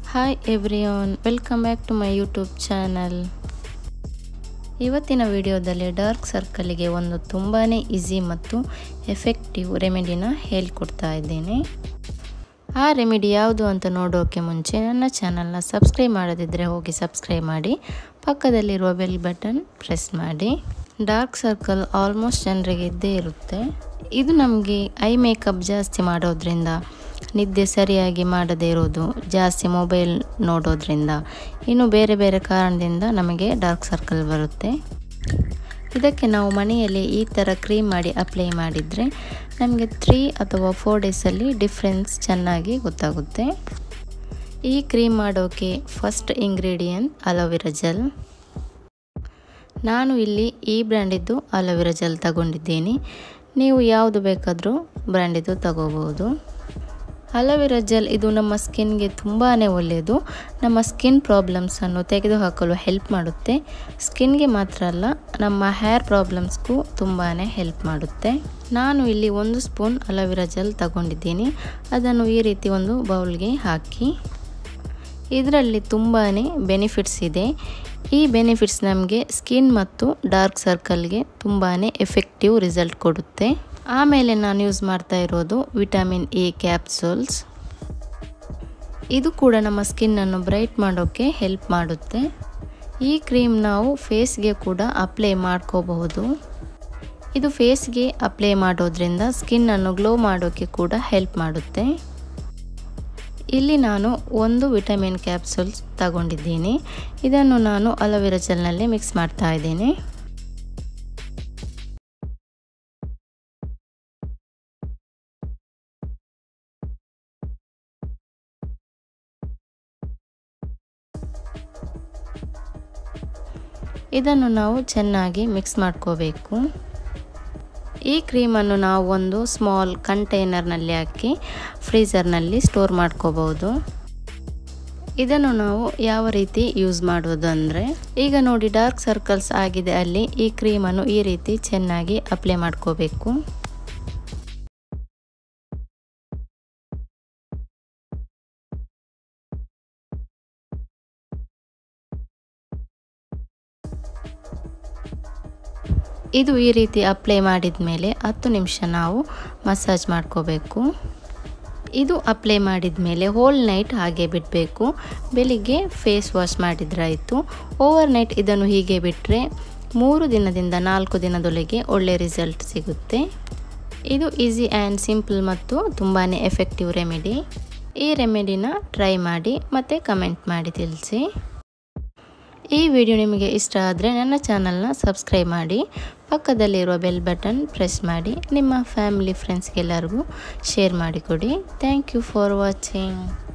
hi everyone welcome back to my YouTube channel ಇವತ್ತಿನ ವಿಡಿಯೋದಲ್ಲಿ dark ಸರ್ಕಲಿಗೆ ಒಂದು ತುಂಬಾ ಈಸಿ ಮತ್ತು ಎಫೆಕ್ಟಿವ್ ರೆಮಿಡಿನ ಹೇಳ್ಕೊಡ್ತಾ ಇದ್ದೇನೆ ಆ ರೆಮಿಡಿ ಯಾವುದು ಅಂತ ನೋಡೋಕ್ಕೆ ಮುಂಚೆ ನನ್ನ ಚಾನಲ್ನ ಸಬ್ಸ್ಕ್ರೈಬ್ ಮಾಡದಿದ್ದರೆ ಹೋಗಿ ಸಬ್ಸ್ಕ್ರೈಬ್ ಮಾಡಿ ಪಕ್ಕದಲ್ಲಿರುವ ಬೆಲ್ ಬಟನ್ ಪ್ರೆಸ್ ಮಾಡಿ ಡಾರ್ಕ್ ಸರ್ಕಲ್ ಆಲ್ಮೋಸ್ಟ್ ಜನರಿಗೆ ಇದ್ದೇ ಇರುತ್ತೆ ಇದು ನಮಗೆ ಐ ಮೇಕಪ್ ಜಾಸ್ತಿ ಮಾಡೋದ್ರಿಂದ ನಿದ್ದೆ ಸರಿಯಾಗಿ ಮಾಡದೇ ಇರೋದು ಜಾಸ್ತಿ ಮೊಬೈಲ್ ನೋಡೋದ್ರಿಂದ ಇನ್ನು ಬೇರೆ ಬೇರೆ ಕಾರಣದಿಂದ ನಮಗೆ ಡಾರ್ಕ್ ಸರ್ಕಲ್ ಬರುತ್ತೆ ಇದಕ್ಕೆ ನಾವು ಮನೆಯಲ್ಲಿ ಈ ಥರ ಕ್ರೀಮ್ ಮಾಡಿ ಅಪ್ಲೈ ಮಾಡಿದರೆ ನಮಗೆ ತ್ರೀ ಅಥವಾ ಫೋರ್ ಡೇಸಲ್ಲಿ ಡಿಫ್ರೆನ್ಸ್ ಚೆನ್ನಾಗಿ ಗೊತ್ತಾಗುತ್ತೆ ಈ ಕ್ರೀಮ್ ಮಾಡೋಕ್ಕೆ ಫಸ್ಟ್ ಇಂಗ್ರೀಡಿಯೆಂಟ್ ಅಲೋವೆರಾ ಜೆಲ್ ನಾನು ಇಲ್ಲಿ ಈ ಬ್ರ್ಯಾಂಡಿದ್ದು ಅಲೋವೆರಾ ಜೆಲ್ ತಗೊಂಡಿದ್ದೀನಿ ನೀವು ಯಾವುದು ಬೇಕಾದರೂ ಬ್ರ್ಯಾಂಡಿದ್ದು ತಗೋಬೋದು ಅಲೋವೆರಾ ಜೆಲ್ ಇದು ನಮ್ಮ ಸ್ಕಿನ್ಗೆ ತುಂಬಾ ಒಳ್ಳೆಯದು ನಮ್ಮ ಸ್ಕಿನ್ ಪ್ರಾಬ್ಲಮ್ಸನ್ನು ತೆಗೆದುಹಾಕಲು ಹೆಲ್ಪ್ ಮಾಡುತ್ತೆ ಸ್ಕಿನ್ಗೆ ಮಾತ್ರ ಅಲ್ಲ ನಮ್ಮ ಹೇರ್ ಪ್ರಾಬ್ಲಮ್ಸ್ಗೂ ತುಂಬಾ ಹೆಲ್ಪ್ ಮಾಡುತ್ತೆ ನಾನು ಇಲ್ಲಿ ಒಂದು ಸ್ಪೂನ್ ಅಲೋವೆರಾ ಜೆಲ್ ತಗೊಂಡಿದ್ದೀನಿ ಅದನ್ನು ಈ ರೀತಿ ಒಂದು ಬೌಲ್ಗೆ ಹಾಕಿ ಇದರಲ್ಲಿ ತುಂಬಾ ಬೆನಿಫಿಟ್ಸ್ ಇದೆ ಈ ಬೆನಿಫಿಟ್ಸ್ ನಮಗೆ ಸ್ಕಿನ್ ಮತ್ತು ಡಾರ್ಕ್ ಸರ್ಕಲ್ಗೆ ತುಂಬಾ ಎಫೆಕ್ಟಿವ್ ರಿಸಲ್ಟ್ ಕೊಡುತ್ತೆ ಆಮೇಲೆ ನಾನು ಯೂಸ್ ಮಾಡ್ತಾ ಇರೋದು ವಿಟಮಿನ್ ಎ ಕ್ಯಾಪ್ಸೂಲ್ಸ್ ಇದು ಕೂಡ ನಮ್ಮ ಸ್ಕಿನ್ನನ್ನು ಬ್ರೈಟ್ ಮಾಡೋಕ್ಕೆ ಹೆಲ್ಪ್ ಮಾಡುತ್ತೆ ಈ ಕ್ರೀಮ್ ನಾವು ಫೇಸ್ಗೆ ಕೂಡ ಅಪ್ಲೈ ಮಾಡ್ಕೋಬಹುದು ಇದು ಫೇಸ್ಗೆ ಅಪ್ಲೈ ಮಾಡೋದ್ರಿಂದ ಸ್ಕಿನ್ನನ್ನು ಗ್ಲೋ ಮಾಡೋಕ್ಕೆ ಕೂಡ ಹೆಲ್ಪ್ ಮಾಡುತ್ತೆ ಇಲ್ಲಿ ನಾನು ಒಂದು ವಿಟಮಿನ್ ಕ್ಯಾಪ್ಸೂಲ್ಸ್ ತಗೊಂಡಿದ್ದೀನಿ ಇದನ್ನು ನಾನು ಅಲೋವೆರಾ ಜೆಲ್ನಲ್ಲಿ ಮಿಕ್ಸ್ ಮಾಡ್ತಾ ಇದ್ದೀನಿ ಇದನ್ನು ನಾವು ಚೆನ್ನಾಗಿ ಮಿಕ್ಸ್ ಮಾಡ್ಕೋಬೇಕು ಈ ಕ್ರೀಮನ್ನು ನಾವು ಒಂದು ಸ್ಮಾಲ್ ಕಂಟೈನರ್ನಲ್ಲಿ ಹಾಕಿ ಫ್ರೀಝರ್ನಲ್ಲಿ ಸ್ಟೋರ್ ಮಾಡ್ಕೋಬಹುದು ಇದನ್ನು ನಾವು ಯಾವ ರೀತಿ ಯೂಸ್ ಮಾಡೋದು ಅಂದರೆ ಈಗ ನೋಡಿ ಡಾರ್ಕ್ ಸರ್ಕಲ್ಸ್ ಆಗಿದೆ ಅಲ್ಲಿ ಈ ಕ್ರೀಮನ್ನು ಈ ರೀತಿ ಚೆನ್ನಾಗಿ ಅಪ್ಲೈ ಮಾಡ್ಕೋಬೇಕು ಇದು ಈ ರೀತಿ ಅಪ್ಲೈ ಮಾಡಿದ ಮೇಲೆ ಹತ್ತು ನಿಮಿಷ ನಾವು ಮಸಾಜ್ ಮಾಡ್ಕೋಬೇಕು ಇದು ಅಪ್ಲೈ ಮಾಡಿದ ಮೇಲೆ ಹೋಲ್ ನೈಟ್ ಹಾಗೆ ಬಿಡಬೇಕು ಬೆಳಿಗ್ಗೆ ಫೇಸ್ ವಾಶ್ ಮಾಡಿದ್ರಾಯಿತು ಓವರ್ ನೈಟ್ ಇದನ್ನು ಹೀಗೆ ಬಿಟ್ಟರೆ ಮೂರು ದಿನದಿಂದ ನಾಲ್ಕು ದಿನದೊಳಗೆ ಒಳ್ಳೆ ರಿಸಲ್ಟ್ ಸಿಗುತ್ತೆ ಇದು ಈಸಿ ಆ್ಯಂಡ್ ಸಿಂಪಲ್ ಮತ್ತು ತುಂಬಾ ಎಫೆಕ್ಟಿವ್ ರೆಮಿಡಿ ಈ ರೆಮಿಡಿನ ಟ್ರೈ ಮಾಡಿ ಮತ್ತು ಕಮೆಂಟ್ ಮಾಡಿ ತಿಳಿಸಿ ಈ ವಿಡಿಯೋ ನಿಮಗೆ ಇಷ್ಟ ಆದರೆ ನನ್ನ ಚಾನಲ್ನ ಸಬ್ಸ್ಕ್ರೈಬ್ ಮಾಡಿ ಪಕ್ಕದಲ್ಲಿರುವ ಬೆಲ್ ಬಟನ್ ಪ್ರೆಸ್ ಮಾಡಿ ನಿಮ್ಮ ಫ್ಯಾಮಿಲಿ ಫ್ರೆಂಡ್ಸ್ಗೆಲ್ಲರಿಗೂ ಶೇರ್ ಮಾಡಿಕೊಡಿ ಥ್ಯಾಂಕ್ ಯು ಫಾರ್ ವಾಚಿಂಗ್